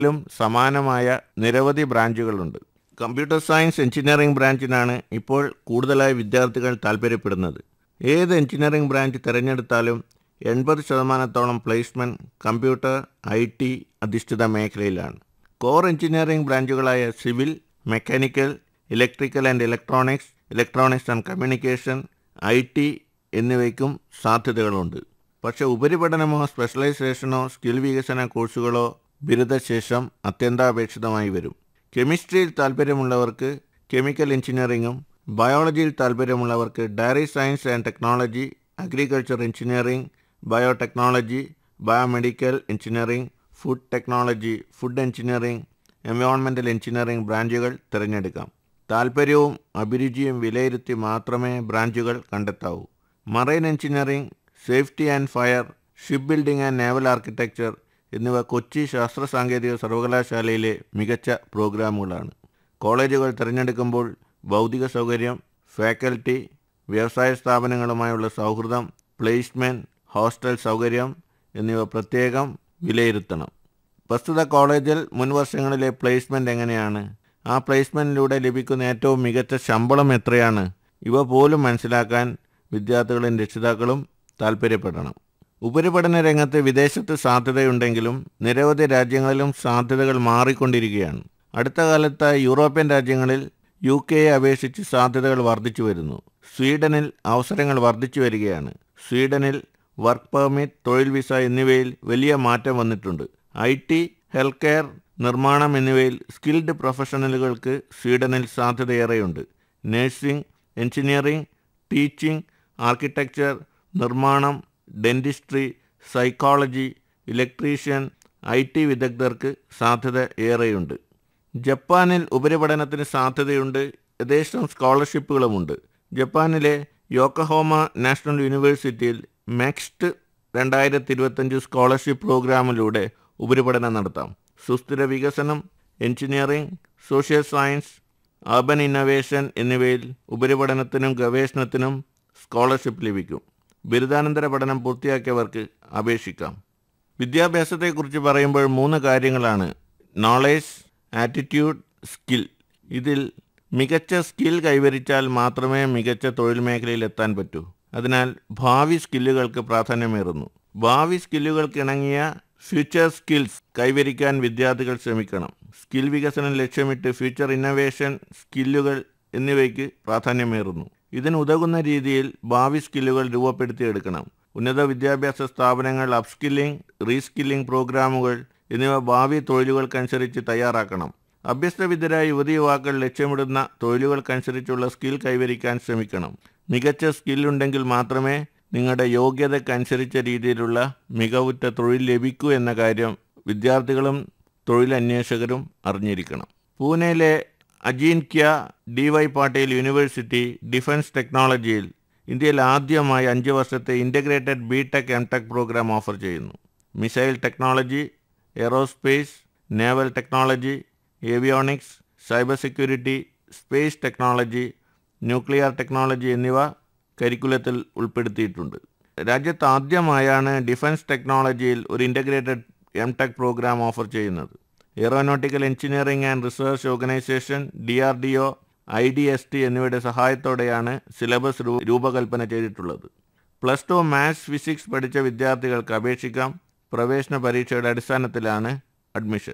ലും സമാനമായ നിരവധി ബ്രാഞ്ചുകളുണ്ട് കമ്പ്യൂട്ടർ സയൻസ് എഞ്ചിനീയറിംഗ് ബ്രാഞ്ചിനാണ് ഇപ്പോൾ കൂടുതലായി വിദ്യാർത്ഥികൾ താൽപ്പര്യപ്പെടുന്നത് ഏത് എഞ്ചിനീയറിംഗ് ബ്രാഞ്ച് തിരഞ്ഞെടുത്താലും എൺപത് ശതമാനത്തോളം പ്ലേസ്മെൻറ്റ് കമ്പ്യൂട്ടർ ഐ ടി അധിഷ്ഠിത മേഖലയിലാണ് കോർ എഞ്ചിനീയറിംഗ് ബ്രാഞ്ചുകളായ civil mechanical electrical and electronics electronics and communication I T എന്നിവയ്ക്കും സാധ്യതകളുണ്ട് പക്ഷേ ഉപരിപഠനമോ സ്പെഷ്യലൈസേഷനോ സ്കിൽ വികസന കോഴ്സുകളോ ബിരുദശേഷം അത്യന്താപേക്ഷിതമായി വരും കെമിസ്ട്രിയിൽ താൽപ്പര്യമുള്ളവർക്ക് കെമിക്കൽ എഞ്ചിനീയറിംഗും ബയോളജിയിൽ താൽപ്പര്യമുള്ളവർക്ക് dairy science and technology agriculture engineering biotechnology biomedical engineering food technology food engineering environmental engineering ബ്രാഞ്ചുകൾ തിരഞ്ഞെടുക്കാം താൽപ്പര്യവും അഭിരുചിയും വിലയിരുത്തി മാത്രമേ ബ്രാഞ്ചുകൾ കണ്ടെത്താവൂ marine engineering safety and fire ship building and naval architecture എന്നിവ കൊച്ചി ശാസ്ത്ര സാങ്കേതിക സർവകലാശാലയിലെ മികച്ച പ്രോഗ്രാമുകളാണ് കോളേജുകൾ തിരഞ്ഞെടുക്കുമ്പോൾ ഭൗതിക സൗകര്യം ഫാക്കൽറ്റി വ്യവസായ സ്ഥാപനങ്ങളുമായുള്ള സൗഹൃദം പ്ലേസ്മെൻറ്റ് ഹോസ്റ്റൽ സൗകര്യം എന്നിവ പ്രത്യേകം വിലയിരുത്തണം പ്രസ്തുത കോളേജിൽ മുൻവർഷങ്ങളിലെ പ്ലേസ്മെൻ്റ് എങ്ങനെയാണ് ആ പ്ലേസ്മെൻറ്റിലൂടെ ലഭിക്കുന്ന ഏറ്റവും മികച്ച ശമ്പളം എത്രയാണ് ഇവ പോലും മനസ്സിലാക്കാൻ വിദ്യാർത്ഥികളും രക്ഷിതാക്കളും താൽപ്പര്യപ്പെടണം ഉപരിപഠന രംഗത്ത് വിദേശത്ത് സാധ്യതയുണ്ടെങ്കിലും നിരവധി രാജ്യങ്ങളിലും സാധ്യതകൾ മാറിക്കൊണ്ടിരിക്കുകയാണ് അടുത്ത കാലത്ത് യൂറോപ്യൻ രാജ്യങ്ങളിൽ യു കെയെ അപേക്ഷിച്ച് സാധ്യതകൾ വർദ്ധിച്ചു വരുന്നു സ്വീഡനിൽ അവസരങ്ങൾ വർദ്ധിച്ചു വരികയാണ് സ്വീഡനിൽ വർക്ക് പെർമിറ്റ് തൊഴിൽ വിസ എന്നിവയിൽ വലിയ മാറ്റം വന്നിട്ടുണ്ട് ഐ ടി ഹെൽത്ത് കെയർ നിർമ്മാണം എന്നിവയിൽ സ്കിൽഡ് പ്രൊഫഷണലുകൾക്ക് സ്വീഡനിൽ സാധ്യതയേറെയുണ്ട് നഴ്സിംഗ് എഞ്ചിനീയറിംഗ് ടീച്ചിംഗ് ആർക്കിടെക്ചർ നിർമ്മാണം dentistry psychology electrician I T വിദഗ്ധർക്ക് സാധ്യത ഏറെയുണ്ട് ജപ്പാനിൽ ഉപരിപഠനത്തിന് സാധ്യതയുണ്ട് യഥേഷ്ടം സ്കോളർഷിപ്പുകളുമുണ്ട് ജപ്പാനിലെ യോക്കഹോമ നാഷണൽ യൂണിവേഴ്സിറ്റിയിൽ മെക്സ്റ്റ് രണ്ടായിരത്തി ഇരുപത്തഞ്ച് സ്കോളർഷിപ്പ് പ്രോഗ്രാമിലൂടെ ഉപരിപഠനം നടത്താം സുസ്ഥിര വികസനം engineering social science urban innovation എന്നിവയിൽ ഉപരിപഠനത്തിനും ഗവേഷണത്തിനും സ്കോളർഷിപ്പ് ലഭിക്കും ബിരുദാനന്തര പഠനം പൂർത്തിയാക്കിയവർക്ക് അപേക്ഷിക്കാം വിദ്യാഭ്യാസത്തെക്കുറിച്ച് പറയുമ്പോൾ മൂന്ന് കാര്യങ്ങളാണ് നോളേജ് ആറ്റിറ്റ്യൂഡ് സ്കിൽ ഇതിൽ മികച്ച സ്കിൽ കൈവരിച്ചാൽ മാത്രമേ മികച്ച തൊഴിൽ മേഖലയിൽ എത്താൻ പറ്റൂ അതിനാൽ ഭാവി സ്കില്ലുകൾക്ക് പ്രാധാന്യമേറുന്നു ഭാവി സ്കില്ലുകൾക്ക് ഇണങ്ങിയ ഫ്യൂച്ചർ സ്കിൽസ് കൈവരിക്കാൻ വിദ്യാർത്ഥികൾ ശ്രമിക്കണം സ്കിൽ വികസനം ലക്ഷ്യമിട്ട് ഫ്യൂച്ചർ ഇന്നൊവേഷൻ സ്കില്ലുകൾ എന്നിവയ്ക്ക് പ്രാധാന്യമേറുന്നു ഇതിനുതകുന്ന രീതിയിൽ ഭാവി സ്കില്ലുകൾ രൂപപ്പെടുത്തിയെടുക്കണം ഉന്നത വിദ്യാഭ്യാസ സ്ഥാപനങ്ങൾ അപ്സ്കില്ലിംഗ് റീസ്കില്ലിംഗ് പ്രോഗ്രാമുകൾ എന്നിവ ഭാവി തൊഴിലുകൾക്കനുസരിച്ച് തയ്യാറാക്കണം അഭ്യസ്തവിദ്യരായ യുവതി യുവാക്കൾ ലക്ഷ്യമിടുന്ന തൊഴിലുകൾക്കനുസരിച്ചുള്ള സ്കിൽ കൈവരിക്കാൻ ശ്രമിക്കണം മികച്ച സ്കില്ലുണ്ടെങ്കിൽ മാത്രമേ നിങ്ങളുടെ യോഗ്യതക്കനുസരിച്ച രീതിയിലുള്ള മികവുറ്റ തൊഴിൽ ലഭിക്കൂ എന്ന കാര്യം വിദ്യാർത്ഥികളും തൊഴിലന്വേഷകരും അറിഞ്ഞിരിക്കണം പൂനെയിലെ Ajeenkya D Y Patil university defence ടെക്നോളജിയിൽ ഇന്ത്യയിൽ ആദ്യമായി അഞ്ച് വർഷത്തെ integrated B tech M tech programme offer ചെയ്യുന്നു missile technology aerospace naval technology avionics cyber security space technology nuclear technology എന്നിവ കരിക്കുലത്തിൽ ഉൾപ്പെടുത്തിയിട്ടുണ്ട് രാജ്യത്ത് ആദ്യമായാണ് ഡിഫൻസ് ടെക്നോളജിയിൽ ഒരു integrated M tech programme offer ചെയ്യുന്നത് aeronautical engineering and research organisation D R D O I D S T എന്നിവയുടെ സഹായത്തോടെയാണ് സിലബസ് രൂ- രൂപകൽപ്പന ചെയ്തിട്ടുള്ളത് പ്ലസ് ടു മാത്സ് ഫിസിക്സ് പഠിച്ച വിദ്യാർത്ഥികൾക്ക് അപേക്ഷിക്കാം പ്രവേശന പരീക്ഷയുടെ അടിസ്ഥാനത്തിലാണ് അഡ്മിഷൻ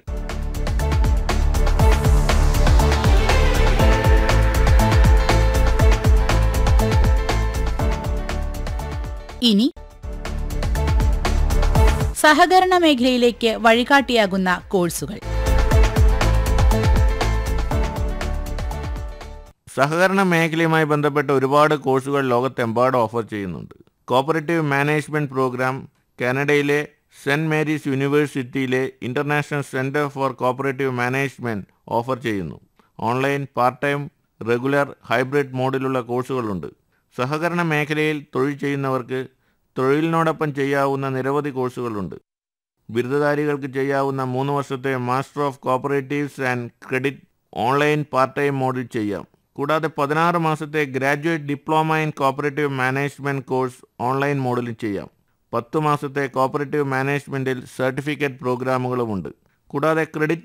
ഇനി സഹകരണ മേഖലയിലേക്ക് വഴികാട്ടിയാകുന്ന കോഴ്സുകൾ സഹകരണ മേഖലയുമായി ബന്ധപ്പെട്ട ഒരുപാട് കോഴ്സുകൾ ലോകത്തെമ്പാടും ഓഫർ ചെയ്യുന്നുണ്ട് കോപ്പറേറ്റീവ് മാനേജ്മെൻറ്റ് പ്രോഗ്രാം കാനഡയിലെ സെൻറ് മേരീസ് യൂണിവേഴ്സിറ്റിയിലെ international centre for cooperative management offer ചെയ്യുന്നു online part time regular hybrid മോഡിലുള്ള കോഴ്സുകളുണ്ട് സഹകരണ മേഖലയിൽ തൊഴിൽ ചെയ്യുന്നവർക്ക് തൊഴിലിനോടൊപ്പം ചെയ്യാവുന്ന നിരവധി കോഴ്സുകളുണ്ട് ബിരുദധാരികൾക്ക് ചെയ്യാവുന്ന മൂന്ന് വർഷത്തെ master of cooperatives and credit online part time മോഡിൽ ചെയ്യാം കൂടാതെ പതിനാറ് മാസത്തെ graduate diploma in cooperative management course online മോഡിലും ചെയ്യാം പത്ത് മാസത്തെ കോപ്പറേറ്റീവ് മാനേജ്മെൻറ്റിൽ സർട്ടിഫിക്കറ്റ് പ്രോഗ്രാമുകളുമുണ്ട് കൂടാതെ ക്രെഡിറ്റ്